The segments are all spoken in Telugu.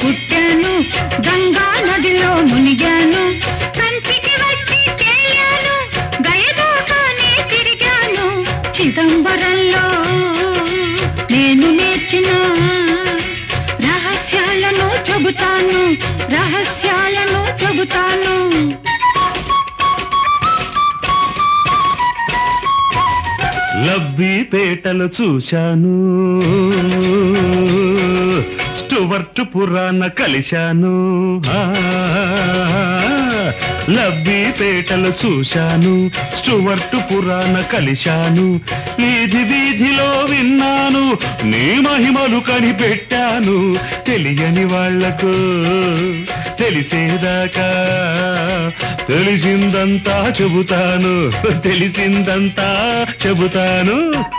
పుట్టాను గంగా నదిలో మునిగాను కంచికి వచ్చి చేయాను గయదాకానే తిరిగాను చిదంబరంలో నేను నేర్చిన రహస్యాలను చెబుతాను రహస్యాలను చెబుతాను లబ్బిపేటలు చూశాను స్టువర్ట్ పురాణ కలిశాను ఆ, లబ్బిపేటలు చూశాను స్టువర్ట్ పురాణ కలిశాను వీధి వీధిలో విన్నాను నీ మహిమలు కనిపెట్టాను తెలియని వాళ్లకు తెలిసేదాకా తెలిసిందంతా చెబుతాను తెలిసిందంతా చెబుతాను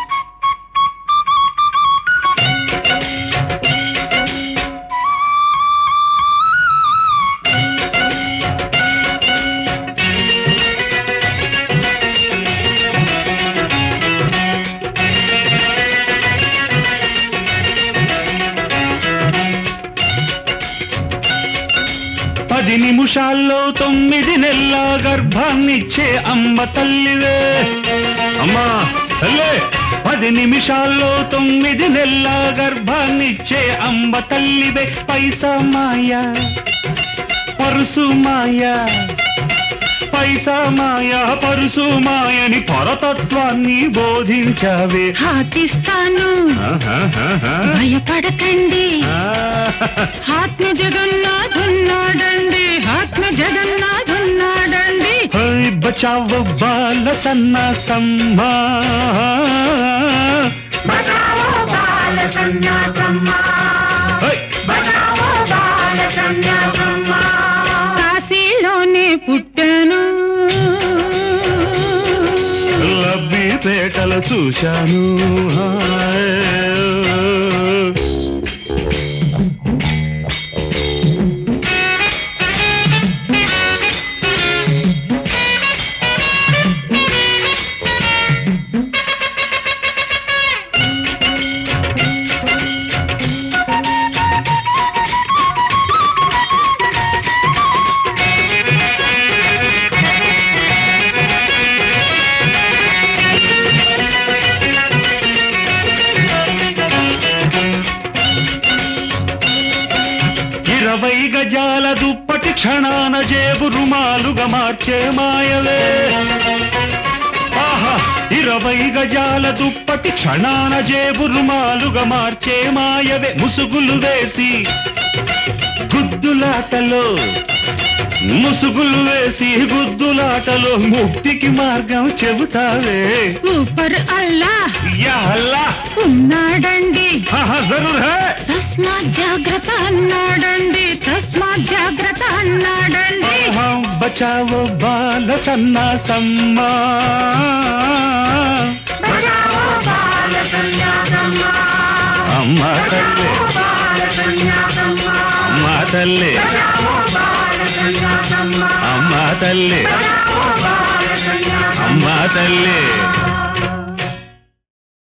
పది నిమిషాల్లో తొమ్మిది నెలల గర్భాన్నిచ్చే అమ్మ తల్లివే అమ్మా తల్లే పది నిమిషాల్లో తొమ్మిది నెలల గర్భాన్నిచ్చే అమ్మ తల్లివే పైసా మాయ పరుసు మాయ పైసా మాయ పరుసు మాయని పరతత్వాన్ని బోధించావే హాతిస్తాను ఆహాహాహా. భయపడకండి ఆ. ఆత్మ జగన్నాథున్నాడండి ఆత్మ జగన్నాథున్నాడండి హై బచావ్ బాల సన్న సమ్మా బచావో బాల సన్యాసమ్మ హై బచావో బాల సన్యాసమ్మ కాశీలోనే పుట్టాను లబ్బి పేటలు చూశాను హాయ్. ఇరవై గజాల దుప్పటి క్షణాన జేబు రుమాలుగా మార్చే మాయవే ఆహా ఇరవై గజాల దుప్పటి క్షణాన జేబు రుమాలుగా మార్చే మాయవే ముసుగులు వేసి గుద్దులాటలో ముసుగులు వేసి గుద్దులాటలో ముక్తికి మార్గం చెబుతావే ఊపర్ అల్లా యా అల్లా ఉన్నాడండి ఆహా జరూర్ హై తస్మా జాగ్రత్త అన్నాడండి తస్మా జాగ్రత్త అన్నాడండి ఆహా, బచావో బాల సన్నా సమ్మా బచావో బాల సన్యాసమ్మ అమ్మ తల్లి బాల సన్యాసమ్మ అమ్మ తల్లి బచావో బాల సన్యాసమ్మ అమ్మ తల్లి బచావో బాల సన్యాసమ్మ అమ్మ తల్లి